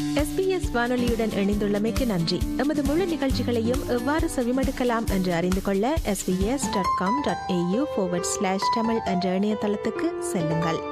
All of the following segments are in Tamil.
எஸ்பிஎஸ் வானொலியுடன் இணைந்துள்ளமைக்கு நன்றி எமது முழு நிகழ்ச்சிகளையும் எவ்வாறு செவிமடுக்கலாம் என்று அறிந்து கொள்ள SBS dot com dot AU slash Tamil என்ற இணையதளத்துக்கு செல்லுங்கள்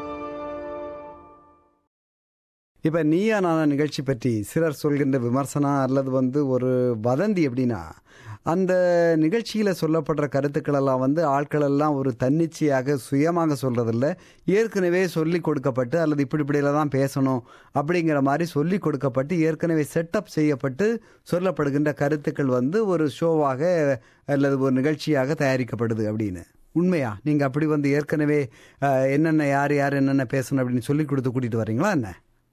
இப்போ நீயா நானா நிகழ்ச்சி பற்றி சிலர் சொல்கின்ற விமர்சனம் அல்லது வந்து ஒரு வதந்தி எப்படின்னா அந்த நிகழ்ச்சியில் சொல்லப்படுற கருத்துக்களெல்லாம் வந்து ஆட்களெல்லாம் ஒரு தன்னிச்சையாக சுயமாக சொல்கிறதில்ல ஏற்கனவே சொல்லி கொடுக்கப்பட்டு அல்லது இப்படி இப்படியில தான் பேசணும் அப்படிங்கிற மாதிரி சொல்லி கொடுக்கப்பட்டு ஏற்கனவே செட்டப் செய்யப்பட்டு சொல்லப்படுகின்ற கருத்துக்கள் வந்து ஒரு ஷோவாக அல்லது ஒரு நிகழ்ச்சியாக தயாரிக்கப்படுது அப்படின்னு உண்மையா நீங்கள் அப்படி வந்து ஏற்கனவே அஹ், என்னென்ன யார் யார் என்னென்ன பேசணும் அப்படின்னு சொல்லி கொடுத்து கூட்டிகிட்டு வரீங்களா என்ன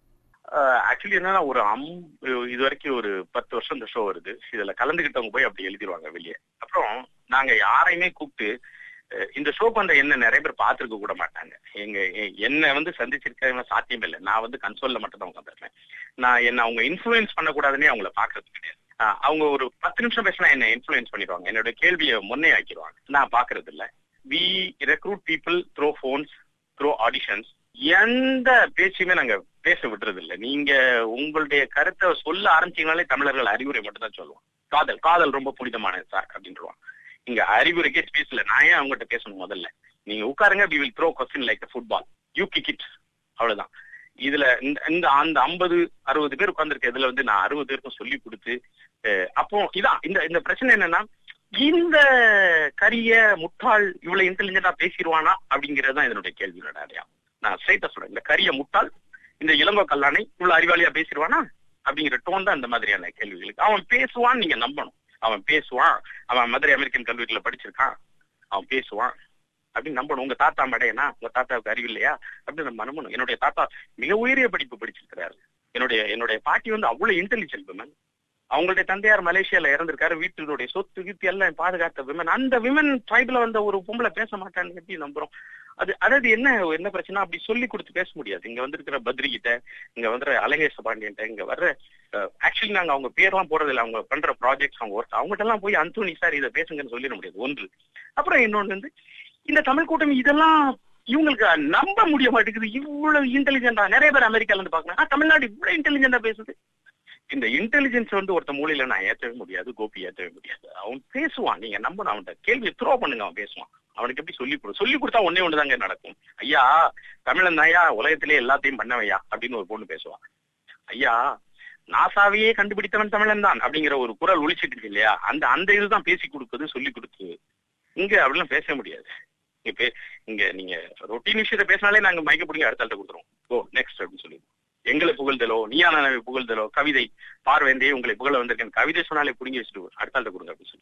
ஆக்சுவலி என்னன்னா ஒரு அம் இது வரைக்கும் ஒரு பத்து வருஷம் இந்த ஷோ வருது இதுல கலந்துகிட்டவங்க போய் அப்படி எழுதிருவாங்க வெளியே அப்புறம் நாங்க யாரையுமே கூப்பிட்டு அஹ், இந்த ஷோ பண்ற என்ன நிறைய பேர் பார்த்திருக்க கூட மாட்டாங்க எங்க எ- என்ன வந்து சந்திச்சிருக்க சாத்தியம் இல்லை நான் வந்து கன்சோல்ல மட்டும் தான் உட்காந்துருக்கேன் நான் என்ன அவங்க இன்ஃபுளுயன்ஸ் பண்ணக்கூடாதுன்னே அவங்கள பாக்குறது கிடையாது அஹ், அவங்க ஒரு பத்து நிமிஷம் பேசினா என்ன இன்ஃபுளுயன்ஸ் பண்ணிடுவாங்க என்னோட கேள்வியை முன்னே ஆக்கிடுவாங்க நான் பாக்குறது இல்ல we recruit people through phones through auditions எந்த பேச்சையுமே நாங்க பேச விடுறது இல்ல நீங்க உங்களுடைய கருத்தை சொல்ல ஆரம்பிச்சீங்கனாலே தமிழர்கள் அறிவுரை மட்டும் தான் சொல்லுவோம் காதல் காதல் ரொம்ப புனிதமானது சார் அப்படின்றான் இங்க அறிவுரைக்கே ஸ்பேஸ் இல்ல நான் ஏன் அவங்ககிட்ட பேசணும் முதல்ல நீங்க உட்காருங்க we will throw question like football you kick it அவ்வளவுதான் இதுல இந்த இந்த அந்த ஐம்பது அறுபது பேர் உட்கார்ந்துருக்க இதுல வந்து நான் அறுபது பேருக்கும் சொல்லி கொடுத்து அஹ், அப்போ இதான் இந்த இந்த பிரச்சனை என்னன்னா இந்த கரிய முட்டாள் இவ்வளவு இன்டெலிஜென்டா பேசிடுவானா அப்படிங்கிறது தான் இதனுடைய கேள்வியோட அடையாளம் நான் ஸ்ட்ரைட்டா சொல்றேன் இந்த கரிய முட்டாள் இந்த இளங்கோ கல்லானை இவ்வளவு அறிவாளியா பேசிடுவானா அப்படிங்கிற டோன் தான் இந்த மாதிரியான கேள்விகளுக்கு அவன் பேசுவான்னு நீங்க நம்பணும் அவன் பேசுவான் அவன் மதுரை அமெரிக்கன் கல்லூரியில படிச்சிருக்கான் அவன் பேசுவான் அப்படின்னு நம்பணும் உங்க தாத்தா மடையனா உங்க தாத்தாவுக்கு அறிவு இல்லையா அப்படின்னு நம்ம நம்பணும் என்னுடைய தாத்தா மிக உயரிய படிப்பு படிச்சிருக்கிறாரு என்னுடைய என்னுடைய பாட்டி வந்து அவ்வளவு இன்டெலிஜென்ட் விமன் அவங்களுடைய தந்தையார் மலேசியால இறந்திருக்காரு வீட்டினுடைய சொத்து கித்து எல்லாம் பாதுகாத்த விமன் அந்த விமன் ட்ரைப்ல வந்த ஒரு பொம்பளை பேச மாட்டான்னு எப்படி நம்புறோம் அது அதாவது என்ன என்ன பிரச்சனை அப்படி சொல்லி கொடுத்து பேச முடியாது இங்க வந்திருக்கிற பத்ரி கிட்ட இங்க வந்து அழகேச பாண்டியன்ட்ட இங்க வர்ற ஆக்சுவலி நாங்க அவங்க பேர்லாம் போறது இல்ல அவங்க பண்ற ப்ராஜெக்ட்ஸ் அவங்க ஒர்க் அவங்ககிட்ட எல்லாம் போய் அந்தோனி சார் இதை பேசுங்கன்னு சொல்லிட முடியாது ஒன்று அப்புறம் இன்னொன்னு வந்து இந்த தமிழ் கூட்டணி இதெல்லாம் இவங்களுக்கு நம்ப முடிய மாட்டேங்குது இவ்வளவு இன்டெலிஜென்டா நிறைய பேர் அமெரிக்கால இருந்து பாக்கலாம் தமிழ்நாடு இவ்வளவு இன்டெலிஜென்டா பேசுது இந்த இன்டெலிஜென்ஸ் வந்து ஒருத்த மூலையில நான் ஏத்தவே முடியாது கோபி ஏத்தவே முடியாது அவன் பேசுவான் நீங்க நம்பணும் அவன்கிட்ட கேள்வி த்ரோ பண்ணுங்க அவன் பேசுவான் அவனுக்கு எப்படி சொல்லி கொடு சொல்லி கொடுத்தா ஒன்னே ஒண்ணுதாங்க நடக்கும் ஐயா தமிழன் ஐயா உலகத்திலே எல்லாத்தையும் பண்ணவையா அப்படின்னு ஒரு பொண்ணு பேசுவான் ஐயா நாசாவையே கண்டுபிடித்தவன் தமிழன் தான் அப்படிங்கிற ஒரு குரல் ஒழிச்சிட்டு இருக்கு இல்லையா அந்த அந்த இதுதான் பேசி கொடுக்குது சொல்லி கொடுக்குது இங்க அப்படிலாம் பேச முடியாது இங்க பே இங்க நீங்க ரொட்டீன் விஷயத்த பேசினாலே நாங்க மயக்க பிடிங்க அடுத்த ஆள்கிட்ட கொடுத்துருவோம் ஓ நெக்ஸ்ட் அப்படின்னு சொல்லி எங்களை புகழ்தலோ நீயான புகழ்தலோ கவிதை பார்வேந்தே உங்களை புகழ வந்திருக்கேன் கவிதை சொன்னாலே புடிங்கி வச்சுட்டு அடுத்த ஆள்கிட்ட கொடுங்க அப்படின்னு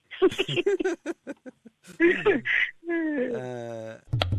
சொல்லி அஹ்,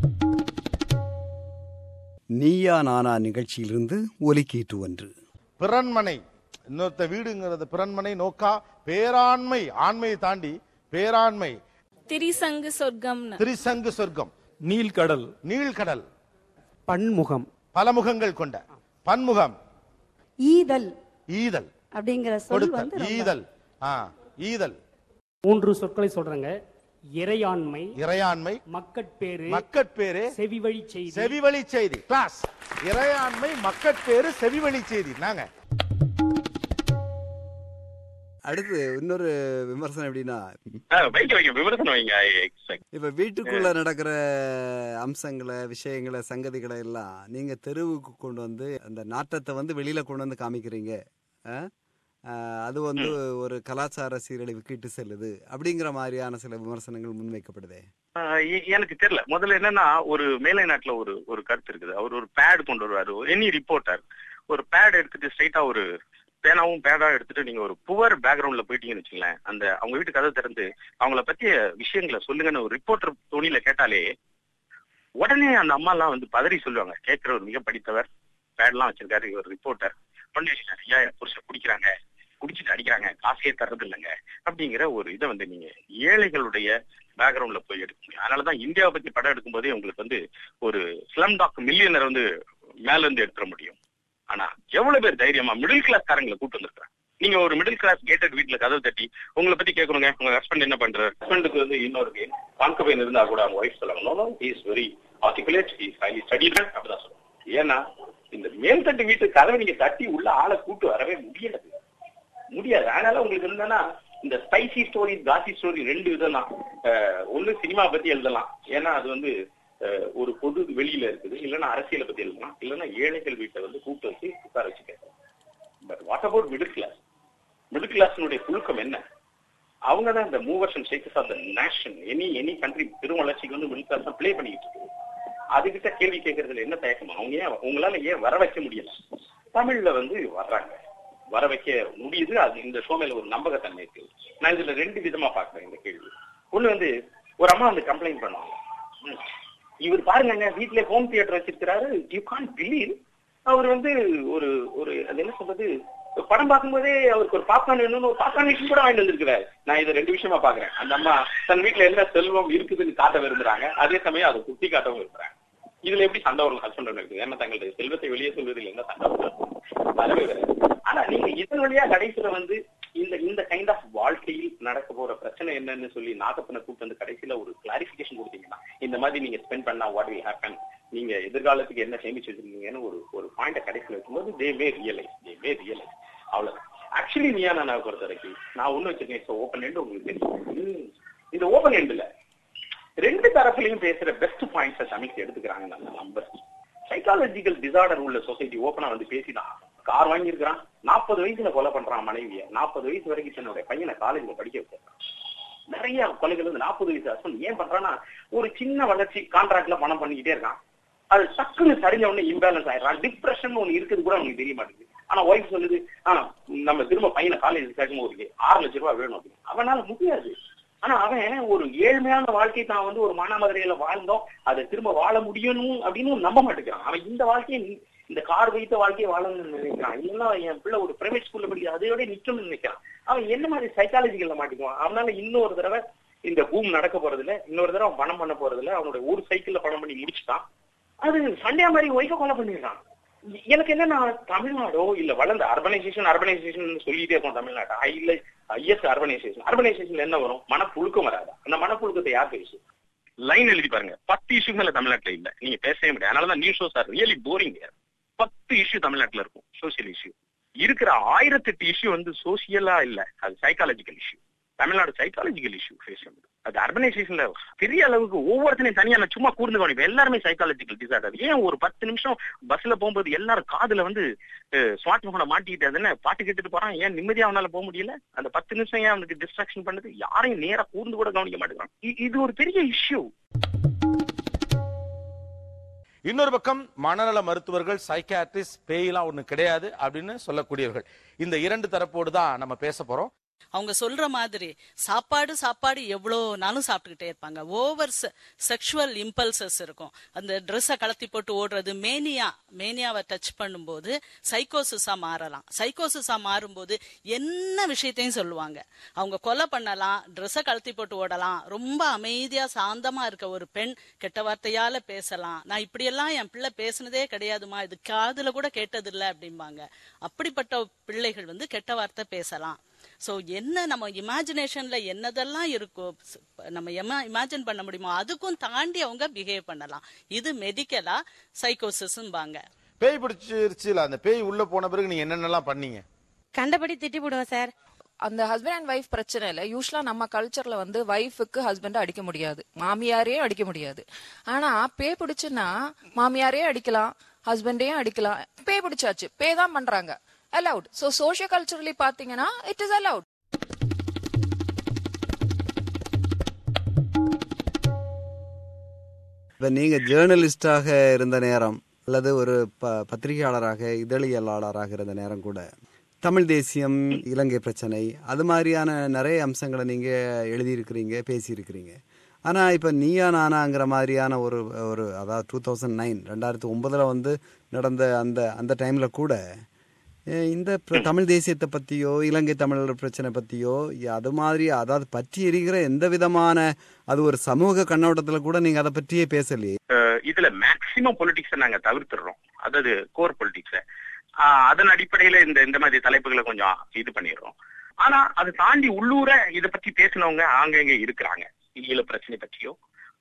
நீயா நானா நிகழ்ச்சியிலிருந்து ஒலிக்கீட்டு ஒன்று பிறன்மனை இன்னொருத்த வீடுங்கிறது பிறன்மனை நோக்கா பேராண்மை ஆண்மையை தாண்டி பேராண்மை திரிசங்கு சொர்க்கம்னு திரிசங்கு சொர்க்கம் நீல்கடல் நீழ்கடல் பன்முகம் பல முகங்கள் கொண்ட பன்முகம் ஈதல் ஈதல் அப்படிங்கிற சொல் கொடுத்தல் வந்து ரொம்ப- ஈதல் ஆ ஈதல் மூன்று சொற்களை சொல்றாங்க இறையாண்மை இறையாண்மை மக்கட்பேறு மக்கட்பேரு செவிவழி செய்தி செவிவழி செய்தி கிளாஸ் இறையாண்மை மக்கட்பேரு செவிவழி செய்தி நாங்க அடுத்து இன்னொரு விமர்சனம் எப்படின்னா ஆஹ் வைக்க வைக்க விமர்சனம் வைங்க I expect. இப்ப வீட்டுக்குள்ள நடக்கிற அம்சங்களை விஷயங்களை சங்கதிகளை எல்லாம் நீங்க தெருவுக்கு கொண்டு வந்து அந்த நாட்டத்தை வந்து வெளியில கொண்டு வந்து காமிக்கிறீங்க ஆ? ஆ, அது வந்து ஒரு கலாச்சார சீரழிவுக்கு இட்டு செல்லுது அப்படிங்கிற மாதிரியான சில விமர்சனங்கள் முன்வைக்கப்படுதே ஆஹ் எ- எனக்கு தெரியல முதல்ல என்னன்னா ஒரு மேலை நாட்டுல ஒரு ஒரு கருத்து இருக்குது அவர் ஒரு பேட் கொண்டு வருவாரு எனி ரிப்போர்ட்டர் ஒரு பேட் எடுத்துட்டு ஸ்ட்ரைட்டா ஒரு பேனாவும் பேடா எடுத்துட்டு நீங்க ஒரு புவர் பேக்ரவுண்ட்ல போயிட்டீங்கன்னு வச்சுங்களேன் அந்த அவங்க வீட்டு கதை திறந்து அவங்கள பத்திய விஷயங்களை சொல்லுங்கன்னு ஒரு ரிப்போர்ட்டர் துணியில கேட்டாலே உடனே அந்த அம்மா எல்லாம் வந்து பதறி சொல்லுவாங்க கேட்கிறவர் மிக படித்தவர் பேட்லாம் வச்சிருக்காரு இவர் ரிப்போர்ட்டர் உடனே ஐயா என் புருஷன் குடிக்கிறாங்க குடிச்சிட்டு அடிக்கிறாங்க காசே தர்றது இல்லைங்க அப்படிங்கிற ஒரு இதை வந்து நீங்க ஏழைகளுடைய பேக்ரவுண்ட்ல போய் எடுக்க முடியும் அதனாலதான் இந்தியாவை பத்தி படம் எடுக்கும்போதே உங்களுக்கு வந்து ஒரு ஸ்லம் டாக் மில்லியனர் வந்து மேல இருந்து எடுத்துட முடியும் ஆனா எவ்வளவு பேர் தைரியமா மிடில் கிளாஸ் காரங்களை கூட்டு வந்திருக்காங்க நீங்க ஒரு மிடில் கிளாஸ் கேட்டட் வீட்டுல கதவு தட்டி உங்களை பத்தி கேட்கணுங்க உங்க ஹஸ்பண்ட் என்ன பண்றாரு ஹஸ்பண்டுக்கு வந்து இன்னொரு கான்கபைன் இருந்தா கூட அவங்க ஒய்ஃப் சொல்லுவாங்க no no is very articulate is highly studied அப்படிதான் சொல்லுவாங்க ஏன்னா இந்த மேல்தட்டு வீட்டு கதவை நீங்க தட்டி உள்ள ஆளை கூட்டு வரவே முடியாது முடியாது அதனால உங்களுக்கு என்னன்னா இந்த ஸ்பைசி ஸ்டோரி காசி ஸ்டோரி ரெண்டு விதம் தான் அஹ் ஒண்ணு சினிமா பத்தி எழுதலாம் ஏன்னா அது வந்து அஹ், ஒரு பொது வெளியில இருக்குது இல்லைன்னா அரசியலை பத்தி எழுதலாம் இல்லைன்னா ஏழைகள் வீட்டை வந்து கூப்பிட்டு வச்சு உட்கார வச்சு பேசலாம் but what about middle class middle கிளாஸினுடைய புழுக்கம் என்ன அவங்க தான் இந்த movers and shakers of the nation any any country பெரும் வளர்ச்சிக்கு வந்து மிடில் கிளாஸ் ப்ளே பண்ணிட்டு இருக்கு அதுகிட்ட கேள்வி கேட்கறதுல என்ன தயக்கம் அவங்க ஏன் உங்களால ஏன் வர வைக்க முடியல தமிழ்ல வந்து வர்றாங்க வர வைக்க முடியுது அது இந்த ஷோ மேல ஒரு நம்பகத்தன்மை இருக்கு நான் இதுல ரெண்டு விதமா பாக்குறேன் இந்த கேள்வி ஒண்ணு வந்து ஒரு அம்மா வந்து கம்ப்ளைண்ட் பண்ணுவாங்க ம். இவர் பாருங்க வீட்ல ஹோம் தியேட்டர் வச்சிருக்கிறாரு யூ கான் பிலீவ் அவர் வந்து ஒரு ஒரு அது என்ன சொல்றது படம் பார்க்கும்போதே அவருக்கு ஒரு பாப்கார்ன் வேணும்னு ஒரு பாப்கார்ன் மிஷின் கூட வாங்கிட்டு வந்திருக்கிறாரு நான் இதை ரெண்டு விஷயமா பாக்குறேன் அந்த அம்மா தன் வீட்டுல என்ன செல்வம் இருக்குதுன்னு காட்ட விரும்புறாங்க அதே சமயம் அதை குட்டி காட்டவும் விரும்புறாங்க இதுல எப்படி சண்டை வரும் ஹஸ்பண்ட் இருக்குது ஏன்னா தங்களுடைய செல்வத்தை வெளியே சொல்வதில் என்ன சண்டை வரும் வரவே வராது ஆனா நீங்க இதன் வழியா கடைசியில வந்து இந்த இந்த கைண்ட் ஆஃப் வாழ்க்கையில் நடக்க போற பிரச்சனை என்னன்னு சொல்லி நாகப்பனை கூப்பிட்டு வந்து கடைசியில ஒரு கிளாரிபிகேஷன் கொடுத்தீங்கன்னா இந்த மாதிரி நீங்க ஸ்பெண்ட் பண்ணா வாட் வில் ஹேப்பன் நீங்க எதிர்காலத்துக்கு என்ன சேமிச்சு வச்சிருக்கீங்கன்னு ஒரு ஒரு பாயிண்ட கடைசியில வைக்கும்போது they may realise they may realise அவ்வளவு ஆக்சுவலி நீயா நான் பொறுத்த வரைக்கும் நான் ஒண்ணு வச்சிருக்கேன் ஓப்பன் எண்ட் உங்களுக்கு தெரியும் ம், இந்த ஓப்பன் எண்ட்ல ரெண்டு தரப்புலையும் பேசுற பெஸ்ட் பாயிண்ட்ஸை சமைச்சு எடுத்துக்கிறாங்க நான் நம்பர் சைக்காலஜிக்கல் டிசார்டர் உள்ள சொசைட்டி ஓப்பனா வந்து பேசிதான் கார் வாங்கியிருக்கிறான் நாற்பது வயசுல கொலை பண்றான் மனைவிய நாற்பது வயசு வரைக்கும் தன்னுடைய பையனை காலேஜ்ல படிக்க வச்சிருக்கான் நிறைய கொலைகள் வந்து நாற்பது வயசு ஹஸ்பண்ட் ஏன் பண்றான்னா ஒரு சின்ன வளர்ச்சி கான்ட்ராக்ட்ல பணம் பண்ணிக்கிட்டே இருக்கான் அது டக்குன்னு சரிஞ்ச உடனே இம்பேலன்ஸ் ஆயிடுறான் டிப்ரெஷன் ஒண்ணு இருக்குது கூட அவனுக்கு தெரிய மாட்டேங்குது ஆனா ஒய்ஃப் சொல்லுது ஆனா நம்ம திரும்ப பையனை காலேஜ் சேர்க்கும் ஒரு ஆறு லட்சம் ரூபாய் வேணும் அப்படின்னு அவனால முடியாது ஆனா அவன் ஒரு ஏழ்மையான வாழ்க்கை தான் வந்து ஒரு மானாமதுரையில வாழ்ந்தோம் அதை திரும்ப வாழ முடியணும் அப்படின்னு நம்ப மாட்டேங்கிறான் அவன் இந்த வாழ்க்கையை நீ- இந்த கார் வைத்த வாழ்க்கையை வாழணும்னு நினைக்கிறான் இல்லைன்னா என் பிள்ளை ஒரு பிரைவேட் ஸ்கூல்ல படிக்க அதையோட நிக்கணும்னு நினைக்கிறான் அவன் என்ன மாதிரி சைக்காலஜிக்கல்ல மாட்டிக்குவான் அவனால இன்னொரு தடவை இந்த பூம் நடக்க போறது இல்ல இன்னொரு தடவை அவன் பணம் பண்ண போறது இல்ல அவனுடைய ஒரு சைக்கிள்ல பணம் பண்ணி முடிச்சுட்டான் அது சண்டே மாதிரி ஒய்ஃபை கொலை பண்ணிடுறான் எனக்கு என்னன்னா தமிழ்நாடோ இல்ல வளர்ந்த அர்பனைசேஷன் அர்பனைசேஷன் சொல்லிட்டே இருக்கோம் தமிழ்நாட்டா இல்ல எஸ் அர்பனைசேஷன் அர்பனைசேஷன்ல என்ன வரும் மனப்புழுக்கம் வராதா அந்த மனப்புழுக்கத்தை யார் பேசு லைன் எழுதி பாருங்க பத்து இஷ்யூ மேல தமிழ்நாட்டுல இல்ல நீங்க பேசவே முடியாது அதனாலதான் news shows are really boring பத்து இஷ்யூ தமிழ்நாட்டுல இருக்கும் சோசியல் இஷ்யூ இருக்கிற ஆயிரத்தெட்டு இஷ்யூ வந்து சோசியலா இல்ல அது psychological issue Tamil Nadu psychological issue face பண்ணுது அது அர்பனைசேஷன்ல பெரிய அளவுக்கு ஒவ்வொருத்தனையும் தனியா நான் சும்மா கூர்ந்து கவனிப்பேன் எல்லாருமே சைக்காலஜிக்கல் டிசார்டர் ஏன் ஒரு பத்து நிமிஷம் பஸ்ல போகும்போது எல்லாரும் காதுல வந்து ஸ்மார்ட் போனை மாட்டிக்கிட்டு அது என்ன பாட்டு கேட்டுட்டு போறான் ஏன் நிம்மதியா அவனால போக முடியல அந்த பத்து நிமிஷம் ஏன் அவனுக்கு டிஸ்ட்ராக்ஷன் பண்ணுது யாரையும் நேரா கூர்ந்து கூட கவனிக்க மாட்டேங்கிறான் இ- இது ஒரு பெரிய இஷ்யூ இன்னொரு பக்கம் மனநல மருத்துவர்கள் சைக்காட்ரிஸ்ட் பேயெல்லாம் ஒண்ணு கிடையாது அப்படின்னு சொல்லக்கூடியவர்கள் இந்த இரண்டு தரப்போடு தான் நம்ம பேச போறோம் அவங்க சொல்ற மாதிரி சாப்பாடு சாப்பாடு எவ்வளோ நாளும் சாப்பிட்டுக்கிட்டே இருப்பாங்க ஓவர் செக்ஷுவல் இம்பல்சஸ் இருக்கும் அந்த ட்ரெஸ்ஸை கலத்தி போட்டு ஓடுறது மேனியா மேனியாவை டச் பண்ணும்போது சைக்கோசிஸா மாறலாம் சைக்கோசிஸா மாறும்போது என்ன விஷயத்தையும் சொல்லுவாங்க அவங்க கொலை பண்ணலாம் ட்ரெஸ்ஸை கலத்தி போட்டு ஓடலாம் ரொம்ப அமைதியா சாந்தமா இருக்க ஒரு பெண் கெட்ட வார்த்தையால பேசலாம் நான் இப்படியெல்லாம் என் பிள்ளை பேசுனதே கிடையாதுமா இது காதுல கூட கேட்டதில்லை அப்படிம்பாங்க அப்படிப்பட்ட பிள்ளைகள் வந்து கெட்ட வார்த்தை பேசலாம் சோ என்ன நம்ம இமேஜினேஷன்ல என்னதெல்லாம் இருக்கோ ஸ்- நம்ம இமேஜின் பண்ண முடியுமோ அதுக்கும் தாண்டி அவங்க பிஹேவ் பண்ணலாம் இது மெடிக்கலா சைக்கோசிஸ்பாங்க பேய் பிடிச்சிருச்சு இல்ல அந்த பேய் உள்ள போன பிறகு நீங்க என்னென்னலாம் பண்ணீங்க கண்டபடி திட்டி போடுவேன் சார் அந்த ஹஸ்பண்ட் அண்ட் ஒய்ஃப் பிரச்சனை இல்ல யூஸ்வலா நம்ம கல்ச்சர்ல வந்து ஒய்ஃபுக்கு ஹஸ்பண்ட் அடிக்க முடியாது மாமியாரையும் அடிக்க முடியாது ஆனா பே பிடிச்சுன்னா மாமியாரையும் அடிக்கலாம் ஹஸ்பண்டையும் அடிக்கலாம் பே பிடிச்சாச்சு பே தான் பண்றாங்க அலவுட் சோ சோஷியல் கல்ச்சரலி பாத்தீங்கன்னா இட் இஸ் அலவுட் இப்போ நீங்கள் ஜேர்னலிஸ்டாக இருந்த நேரம் அல்லது ஒரு ப பத்திரிகையாளராக இதழியலாளராக இருந்த நேரம் கூட தமிழ் தேசியம் இலங்கை பிரச்சனை அது மாதிரியான நிறைய அம்சங்களை நீங்கள் எழுதியிருக்கிறீங்க பேசியிருக்கிறீங்க ஆனால் இப்போ நீயா நானாங்கிற மாதிரியான ஒரு ஒரு அதாவது டூ தௌசண்ட் நைன் ரெண்டாயிரத்தி ஒன்பதில் வந்து நடந்த அந்த அந்த டைமில் கூட அஹ் இந்த பிர- தமிழ் தேசியத்தை பற்றியோ இலங்கை தமிழர் பிரச்சனை பற்றியோ அது மாதிரி அதாவது பற்றி எரிகிற எந்த விதமான அது ஒரு சமூக கண்ணோட்டத்தில் கூட நீங்கள் அதை பற்றியே பேசலையே அஹ் இதுல மேக்சிமம் பொலிட்டிக்ஸை நாங்க தவிர்த்துடுறோம் அதாவது கோர் பொலிட்டிக்ஸ அதன் அடிப்படையில இந்த இந்த மாதிரி தலைப்புகளை கொஞ்சம் இது பண்ணிடுறோம் ஆனா அதை தாண்டி உள்ளூர இத பத்தி பேசினவங்க ஆங்கங்க இருக்கிறாங்க ஈழ பிரச்சனை பற்றியோ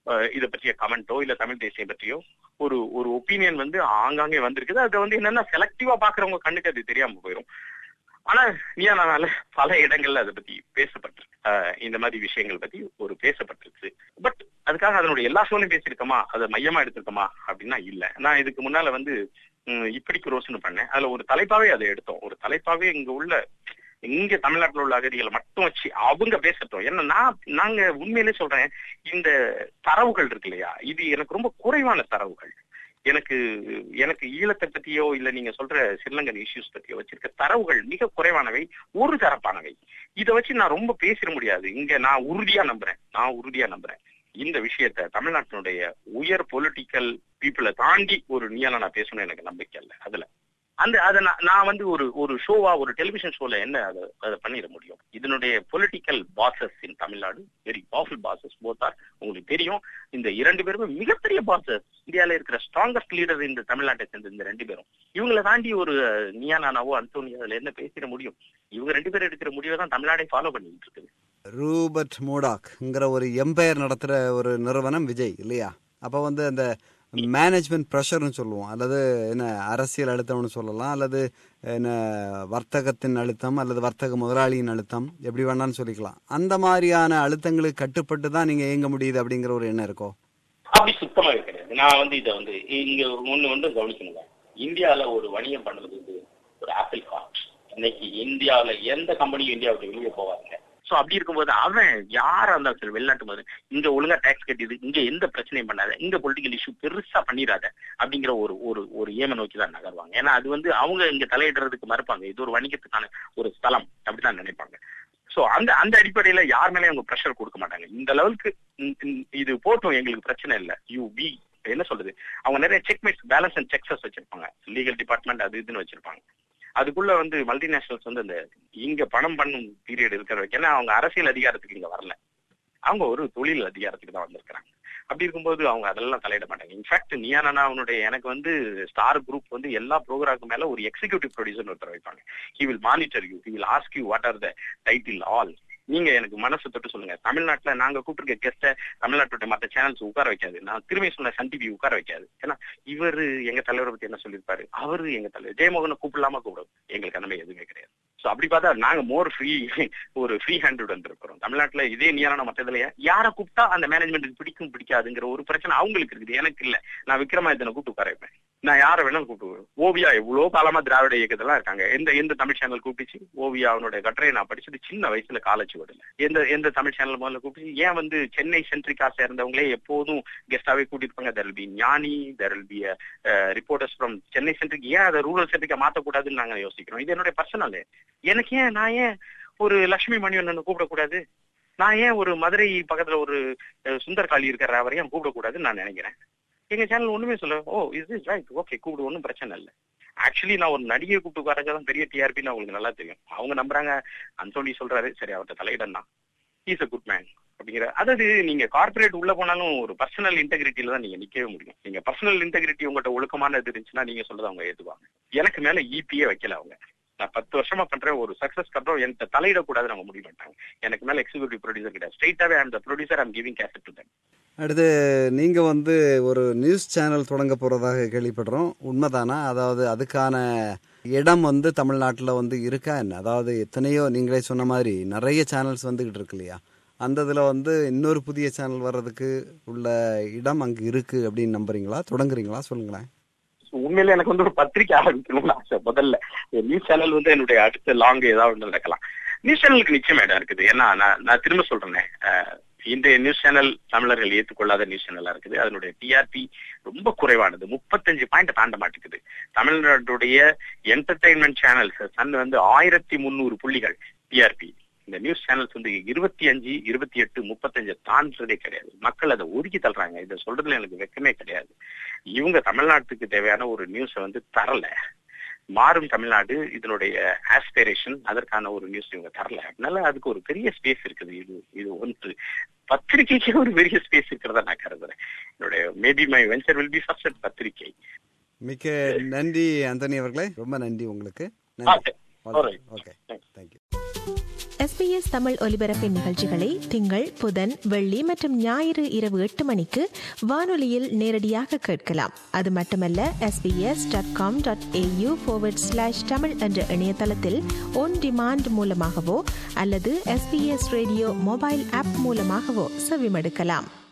அஹ், இதை பற்றிய கமெண்டோ இல்ல தமிழ் தேசியம் பற்றியோ ஒரு ஒரு ஒப்பீனியன் வந்து ஆங்காங்கே வந்திருக்குது அது வந்து என்னன்னா செலக்டிவா பாக்குறவங்க கண்ணுக்கு அது தெரியாம போயிடும் ஆனா நீயானால பல இடங்கள்ல அதை பத்தி பேசப்பட்டிருக்கு அஹ், இந்த மாதிரி விஷயங்கள் பத்தி ஒரு பேசப்பட்டிருக்கு பட் அதுக்காக அதனுடைய எல்லா சூழலையும் பேசியிருக்கோமா அதை மையமா எடுத்திருக்கோமா அப்படின்னா இல்ல நான் இதுக்கு முன்னால வந்து ம், இப்படிக்கு ரோஸ்னு பண்ணேன் அதுல ஒரு தலைப்பாவே அதை எடுத்தோம் ஒரு தலைப்பாவே இங்க உள்ள இங்க தமிழ்நாட்டுல உள்ள அகதிகளை மட்டும் வச்சு அவங்க பேசட்டும் ஏன்னா நான் நாங்க உண்மையிலே சொல்றேன் இந்த தரவுகள் இருக்கு இல்லையா இது எனக்கு ரொம்ப குறைவான தரவுகள் எனக்கு எனக்கு ஈழத்தை பத்தியோ இல்ல நீங்க சொல்ற ஸ்ரீலங்கன் இஷ்யூஸ் பத்தியோ வச்சிருக்க தரவுகள் மிக குறைவானவை ஒரு தரப்பானவை இதை வச்சு நான் ரொம்ப பேசிட முடியாது இங்க நான் உறுதியா நம்புறேன் நான் உறுதியா நம்புறேன் இந்த விஷயத்த தமிழ்நாட்டினுடைய உயர் பொலிட்டிக்கல் பீப்புளை தாண்டி ஒரு நீயால நான் பேசணும்னு எனக்கு நம்பிக்கை இல்லை அதுல அந்த அதை நான் நான் வந்து ஒரு ஒரு ஷோவா ஒரு டெலிவிஷன் ஷோல என்ன அதை அதை பண்ணிட முடியும் இதனுடைய political bosses in Tamil Nadu very powerful bosses போத்தார் உங்களுக்கு தெரியும் இந்த இரண்டு பேருமே மிகப்பெரிய பாசஸ் இந்தியால இருக்கிற ஸ்ட்ராங்கஸ்ட் லீடர் இந்த தமிழ்நாட்டை சேர்ந்த இந்த ரெண்டு பேரும் இவங்களை தாண்டி ஒரு நியானானாவோ அந்தோனியோ அதுல என்ன பேசிட முடியும் இவங்க ரெண்டு பேரும் எடுக்கிற முடிவை தான் தமிழ்நாடை ஃபாலோ பண்ணிட்டு இருக்குது ரூபர்ட் மோடாக்ங்கிற ஒரு எம்பையர் நடத்துகிற ஒரு நிறுவனம் விஜய் இல்லையா அப்போ வந்து அந்த மேனேஜ்மெண்ட் ப்ரெஷர்னு சொல்லுவோம் அல்லது என்ன அரசியல் அழுத்தம்னு சொல்லலாம் அல்லது என்ன வர்த்தகத்தின் அழுத்தம் அல்லது வர்த்தக முதலாளியின் அழுத்தம் எப்படி வேணாலும் சொல்லிக்கலாம் அந்த மாதிரியான அழுத்தங்களுக்கு கட்டுப்பட்டு தான் நீங்கள் இயங்க முடியுது அப்படிங்கிற ஒரு எண்ணம் இருக்கோ அப்படி சுத்தமாவே கிடையாது நான் வந்து இதை வந்து இங்க ஒண்ணு வந்து கவனிக்கணுங்க இந்தியால ஒரு வணிகம் பண்றது வந்து ஒரு ஆப்பிள் கார்ட் இன்னைக்கு இந்தியால எந்த கம்பெனியும் இந்தியா விட்டு வெளியே போவாங்க சோ அப்படி இருக்கும்போது அவன் யாரா இருந்தாலும் சரி வெளிநாட்டு போது இங்க ஒழுங்கா டாக்ஸ் கட்டியது இங்க எந்த பிரச்சனையும் பண்ணாத இங்க பொலிட்டிக்கல் இஷ்யூ பெருசா பண்ணிடாத அப்படிங்கிற ஒரு ஒரு ஒரு ஏம நோக்கி தான் நகர்வாங்க ஏன்னா அது வந்து அவங்க இங்க தலையிடுறதுக்கு மறுப்பாங்க இது ஒரு வணிகத்துக்கான ஒரு ஸ்தலம் அப்படிதான் நினைப்பாங்க சோ அந்த அந்த அடிப்படையில யார் மேலயும் அவங்க ப்ரெஷர் கொடுக்க மாட்டாங்க இந்த லெவலுக்கு இது போட்டும் எங்களுக்கு பிரச்சனை இல்ல யூ பி என்ன சொல்றது அவங்க நிறைய செக்மேட்ஸ் பேலன்ஸ் அண்ட் செக்ஸஸ் வச்சிருப்பாங்க லீகல் டிபார்ட்மெண்ட் அது இதுன்னு வச்சிருப்பாங்க அதுக்குள்ள வந்து மல்டிநேஷனல்ஸ் வந்து அந்த இங்க பணம் பண்ணும் பீரியட் இருக்கிற வரைக்கும் ஏன்னா அவங்க அரசியல் அதிகாரத்துக்கு இங்க வரல அவங்க ஒரு தொழில் அதிகாரத்துக்கு தான் வந்திருக்கிறாங்க அப்படி இருக்கும்போது அவங்க அதெல்லாம் தலையிட மாட்டாங்க இன்ஃபேக்ட் நியானா அவனுடைய எனக்கு வந்து ஸ்டார் குரூப் வந்து எல்லா ப்ரோக்ராமுக்கு மேல ஒரு எக்ஸிகியூட்டிவ் ப்ரொடியூசர் ஒருத்தர் வைப்பாங்க he will monitor you he will ask you what are the title all நீங்க எனக்கு மனசு தொட்டு சொல்லுங்க தமிழ்நாட்டுல நாங்க கூப்பிட்டுருக்க கெஸ்ட தமிழ்நாட்டுடைய மற்ற சேனல்ஸ் உட்கார வைக்காது நான் திரும்பி சொன்ன சன் டிவி உட்கார வைக்காது ஏன்னா இவரு எங்க தலைவரை பத்தி என்ன சொல்லியிருப்பாரு அவரு எங்க தலைவர் ஜெயமோகனை கூப்பிடலாமா கூப்பிடும் எங்களுக்கு அந்த மாதிரி எதுவுமே கிடையாது சோ அப்படி பார்த்தா நாங்க மோர் ஃப்ரீ ஒரு ஃப்ரீ ஹேண்டுடன் இருக்கிறோம் தமிழ்நாட்டுல இதே நியாரான மத்ததுல யாரை கூப்பிட்டா அந்த மேனேஜ்மெண்ட் பிடிக்கும் பிடிக்காதுங்கிற ஒரு பிரச்சனை அவங்களுக்கு இருக்குது எனக்கு இல்ல நான் விக்ரமாதித்தனை கூப்பிட்டு உட்கார வைப்பேன் நான் யாரை வேணாலும் கூப்பிடுவேன் ஓவியா எவ்வளவு காலமா திராவிட இயக்கத்தெல்லாம் இருக்காங்க எந்த எந்த தமிழ் சேனல் கூப்பிச்சு ஓவியா அவனுடைய கட்டுரையை நான் படிச்சது சின்ன வயசுல காலேஜ் விடல எந்த எந்த தமிழ் சேனல் முதல்ல கூப்பிச்சு ஏன் வந்து சென்னை சென்ட்ரிக்கா சேர்ந்தவங்களே எப்போதும் கெஸ்டாவே கூட்டிருப்பாங்க there be Gnani there be reporters from Chennai centric ஏன் அதை ரூரல் சென்ட்ரிக்கா மாத்தக்கூடாதுன்னு நாங்க யோசிக்கிறோம் இது என்னுடைய பர்சனல் எனக்கு ஏன் நான் ஏன் ஒரு லட்சுமி மணிவண்ணன் கூப்பிடக்கூடாது நான் ஏன் ஒரு மதுரை பக்கத்துல ஒரு சுந்தர் காளி இருக்கிற அவரையும் கூப்பிடக்கூடாதுன்னு நான் நினைக்கிறேன் எங்க சேனல் ஒண்ணுமே சொல்ல oh is is right okay கூப்பிடு ஒன்றும் பிரச்சனை இல்லை ஆக்சுவலி நான் ஒரு நடிகை கூப்பிட்டு உட்காரதான் பெரிய டிஆர்பின்னு அவங்களுக்கு நல்லா தெரியும் அவங்க நம்புறாங்க அந்தோனி சொல்றாரு சரி அவர்கிட்ட தலையிடன்னா இஸ் அ குட் மேன் அப்படிங்கிற அதாவது நீங்க கார்பரேட் உள்ள போனாலும் ஒரு பர்சனல் இன்டெகிரிட்டியில தான் நீங்க நிக்கவே முடியும் நீங்க பர்சனல் இன்டெகிரிட்டி உங்கள்கிட்ட ஒழுக்கமானது இருந்துச்சுன்னா நீங்க சொல்றதை அவங்க ஏத்துவாங்க எனக்கு மேல இபியே வைக்கல அவங்க நான் பத்து வருஷமா பண்றேன் ஒரு சக்சஸ் கண்ட்ரோல் என்கிட்ட தலையிடக்கூடாது நம்ம முடிவு பண்ணிட்டாங்க எனக்கு மேல எக்ஸிகூட்டிவ் ப்ரொடியூசர் கிடையாது ஸ்ட்ரெயிட்டாவே அந்த producer I'm giving cassette to them அடுத்து நீங்க வந்து ஒரு நியூஸ் சேனல் தொடங்க போறதாக கேள்விப்படுறோம் உண்மைதானா அதாவது அதுக்கான இடம் வந்து தமிழ்நாட்டில் வந்து இருக்கா என்ன அதாவது எத்தனையோ நீங்களே சொன்ன மாதிரி நிறைய சேனல்ஸ் வந்துகிட்டு இருக்கு இல்லையா அந்த இதில் வந்து இன்னொரு புதிய சேனல் வர்றதுக்கு உள்ள இடம் அங்கே இருக்கு அப்படின்னு நம்புறீங்களா தொடங்குறீங்களா சொல்லுங்களேன் உண்மையில எனக்கு வந்து ஒரு பத்திரிக்கை ஆரம்பிக்கணும்னு ஆசை முதல்ல நியூஸ் சேனல் வந்து என்னுடைய அடுத்த லாங் ஏதாவது நடக்கலாம் நியூஸ் சேனலுக்கு நிச்சயம் இடம் இருக்குது ஏன்னா நான் நான் திரும்ப சொல்றேனே இன்றைய நியூஸ் சேனல் தமிழர்கள் ஏற்றுக்கொள்ளாத நியூஸ் சேனலா இருக்குது அதனுடைய டிஆர்பி ரொம்ப குறைவானது முப்பத்தஞ்சு பாயிண்ட் தாண்ட மாட்டேங்குது தமிழ்நாட்டுடைய என்டர்டைன்மெண்ட் சேனல்ஸ் சன் வந்து ஆயிரத்தி முந்நூறு புள்ளிகள் டிஆர்பி இந்த நியூஸ் சேனல்ஸ் வந்து இருபத்தி அஞ்சு இருபத்தி எட்டு முப்பத்தஞ்சு தாண்டதே கிடையாது மக்கள் அதை ஒதுக்கி தள்ளுறாங்க இதை சொல்றதுல எனக்கு வெக்கமே கிடையாது இவங்க தமிழ்நாட்டுக்கு தேவையான ஒரு நியூஸை வந்து தரல மாறும் தமிழ்நாடு இதனுடைய ஆஸ்பிரேஷன் அதற்கான ஒரு நியூஸ் இவங்க தரல அதனால அதுக்கு ஒரு பெரிய ஸ்பேஸ் இருக்குது இது இது ஒன்று பத்திரிகைக்கு ஒரு பெரிய ஸ்பேஸ் இருக்கிறதா நான் கருதுறேன் என்னுடைய maybe my venture will be first பத்திரிகை மிக்க நன்றி அந்தனி அவர்களே ரொம்ப நன்றி உங்களுக்கு நன்றி ஓகே தேங்க்யூ எஸ்பிஎஸ் தமிழ் ஒலிபரப்பின் நிகழ்ச்சிகளை திங்கள் புதன் வெள்ளி மற்றும் ஞாயிறு இரவு எட்டு மணிக்கு வானொலியில் நேரடியாக கேட்கலாம் அது மட்டுமல்ல SBS dot com dot AU slash Tamil என்ற இணையதளத்தில் ஒன் டிமாண்ட் மூலமாகவோ அல்லது எஸ்பிஎஸ் ரேடியோ மொபைல் ஆப் மூலமாகவோ செவிமடுக்கலாம்